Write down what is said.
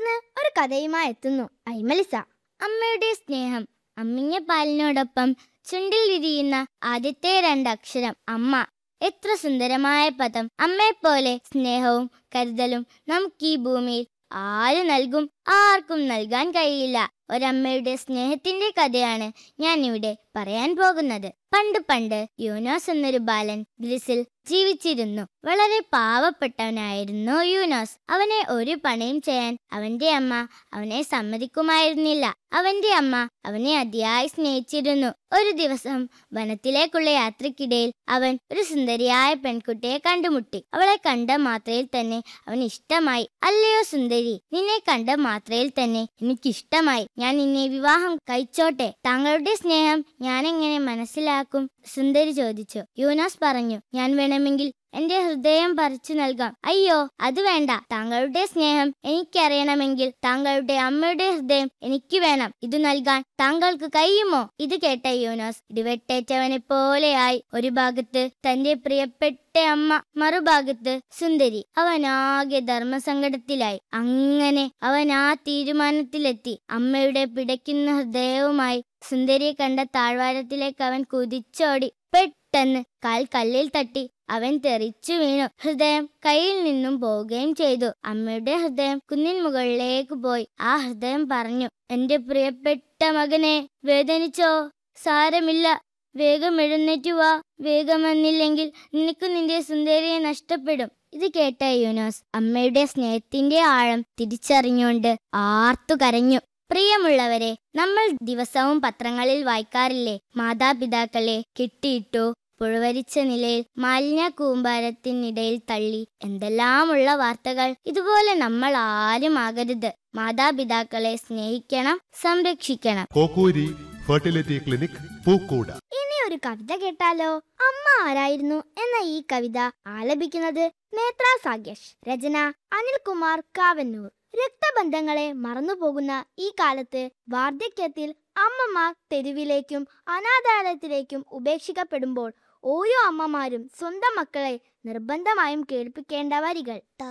തുടർന്ന് ഒരു കഥയുമായി എത്തുന്നു ഐമലിസ അമ്മയുടെ സ്നേഹം അമ്മിഞ്ഞ പാലിനോടൊപ്പം ചുണ്ടിൽ വിരിയുന്ന ആദ്യത്തെ രണ്ടക്ഷരം അമ്മ എത്ര സുന്ദരമായ പദം അമ്മയെപ്പോലെ സ്നേഹവും കരുതലും നമുക്ക് ഈ ഭൂമിയിൽ ആര് നൽകും ആർക്കും നൽകാൻ കഴിയില്ല ഒരമ്മയുടെ സ്നേഹത്തിന്റെ കഥയാണ് ഞാൻ ഇവിടെ പറയാൻ പോകുന്നത് പണ്ട് പണ്ട് യൂനോസ് എന്നൊരു ബാലൻ ഗ്രിസിൽ ജീവിച്ചിരുന്നു വളരെ പാവപ്പെട്ടവനായിരുന്നു യൂനോസ് അവനെ ഒരു പണിയും ചെയ്യാൻ അവന്റെ അമ്മ അവനെ സമ്മതിക്കുമായിരുന്നില്ല അവന്റെ അമ്മ അവനെ അതിയായി സ്നേഹിച്ചിരുന്നു ഒരു ദിവസം വനത്തിലേക്കുള്ള യാത്രക്കിടയിൽ അവൻ ഒരു സുന്ദരിയായ പെൺകുട്ടിയെ കണ്ടുമുട്ടി അവളെ കണ്ട മാത്രയിൽ തന്നെ അവൻ ഇഷ്ടമായി അല്ലയോ സുന്ദരി നിന്നെ കണ്ട മാത്രയിൽ തന്നെ എനിക്കിഷ്ടമായി ഞാൻ നിന്നെ വിവാഹം കഴിച്ചോട്ടെ താങ്കളുടെ സ്നേഹം ഞാൻ എങ്ങനെ മനസ്സിലാക്കും സുന്ദരി ചോദിച്ചു യൂനാസ് പറഞ്ഞു ഞാൻ വേണമെങ്കിൽ എന്റെ ഹൃദയം പറിച്ചു നൽകാം അയ്യോ അത് വേണ്ട താങ്കളുടെ സ്നേഹം എനിക്കറിയണമെങ്കിൽ താങ്കളുടെ അമ്മയുടെ ഹൃദയം എനിക്ക് വേണം ഇത് നൽകാൻ താങ്കൾക്ക് കഴിയുമോ ഇത് കേട്ട യൂനോസ് ഇടിവെട്ടേറ്റവനെ പോലെയായി ഒരു ഭാഗത്ത് തന്റെ പ്രിയപ്പെട്ട അമ്മ മറുഭാഗത്ത് സുന്ദരി അവനാകെ ധർമ്മസങ്കടത്തിലായി അങ്ങനെ അവൻ ആ തീരുമാനത്തിലെത്തി അമ്മയുടെ പിടയ്ക്കുന്ന ഹൃദയവുമായി സുന്ദരിയെ കണ്ട താഴ്വാരത്തിലേക്ക് അവൻ കുതിച്ചോടി പെട്ടെന്ന് കാൽ കല്ലിൽ തട്ടി അവൻ തെറിച്ചു വീണു ഹൃദയം കയ്യിൽ നിന്നും പോവുകയും ചെയ്തു അമ്മയുടെ ഹൃദയം കുന്നിൻ മുകളിലേക്ക് പോയി ആ ഹൃദയം പറഞ്ഞു എന്റെ പ്രിയപ്പെട്ട മകനെ വേദനിച്ചോ സാരമില്ല വേഗം എഴുന്നേറ്റു വാ വേഗം വന്നില്ലെങ്കിൽ നിനക്ക് നിന്റെ സുന്ദരിയെ നഷ്ടപ്പെടും ഇത് കേട്ട യൂനോസ് അമ്മയുടെ സ്നേഹത്തിന്റെ ആഴം തിരിച്ചറിഞ്ഞുകൊണ്ട് ആർത്തു കരഞ്ഞു പ്രിയമുള്ളവരെ നമ്മൾ ദിവസവും പത്രങ്ങളിൽ വായിക്കാറില്ലേ മാതാപിതാക്കളെ കെട്ടിയിട്ടു പുഴവരിച്ച നിലയിൽ മാലിന്യ കൂമ്പാരത്തിനിടയിൽ തള്ളി എന്തെല്ലാമുള്ള വാർത്തകൾ ഇതുപോലെ നമ്മൾ ആരും ആകരുത് മാതാപിതാക്കളെ സ്നേഹിക്കണം സംരക്ഷിക്കണം കോക്കൂരി ഫെർട്ടിലിറ്റി ക്ലിനിക് പൂക്കൂട ഇനി ഒരു കവിത കേട്ടാലോ അമ്മ ആരായിരുന്നു എന്ന ഈ കവിത ആലപിക്കുന്നത് നേത്ര സാഗേഷ് രചന അനിൽകുമാർ കാവന്നൂർ രക്തബന്ധങ്ങളെ മറന്നുപോകുന്ന ഈ കാലത്ത് വാർദ്ധക്യത്തിൽ അമ്മമാർ തെരുവിലേക്കും അനാഥാലയത്തിലേക്കും ഉപേക്ഷിക്കപ്പെടുമ്പോൾ ഓരോ അമ്മമാരും സ്വന്തം മക്കളെ നിർബന്ധമായും കേൾപ്പിക്കേണ്ട വരികൾ